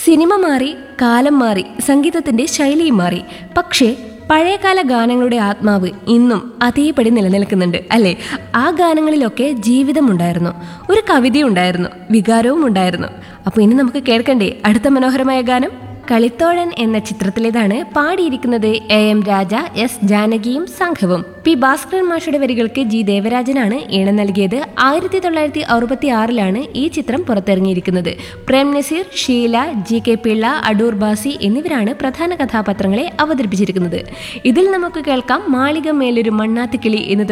cinema മാറി കാലം മാറി സംഗീതത്തിന്റെ ശൈലിയും മാറി പക്ഷേ പഴയകാല ഗാനങ്ങളുടെ ആത്മാവ് ഇന്നും അതേപടി നിലനിൽക്കുന്നുണ്ട് അല്ലേ ആ ഗാനങ്ങളിലൊക്കെ ജീവിതമുണ്ടായിരുന്നു ഒരു കവിതയുണ്ടായിരുന്നു വികാരവും ഉണ്ടായിരുന്നു അപ്പോൾ ഇനി നമുക്ക് കേൾക്കണ്ടേ അടുത്ത മനോഹരമായ ഗാനം കളിത്തോഴൻ എന്ന ചിത്രത്തിലേതാണ് പാടിയിരിക്കുന്നത് എ എം രാജ എസ് ജാനകിയും സംഘവും പി ഭാസ്കരൻ മാഷയുടെ വരികൾക്ക് ജി ദേവരാജനാണ് ഈണം നൽകിയത് ആയിരത്തി തൊള്ളായിരത്തി അറുപത്തി ആറിലാണ് ഈ ചിത്രം പുറത്തിറങ്ങിയിരിക്കുന്നത് പ്രേം നസീർ ഷീല ജി കെ പിള്ള അടൂർ ബാസി എന്നിവരാണ് പ്രധാന കഥാപാത്രങ്ങളെ അവതരിപ്പിച്ചിരിക്കുന്നത് ഇതിൽ നമുക്ക് കേൾക്കാം മാളിക മേലൊരു മണ്ണാത്തിക്കിളി എന്ന്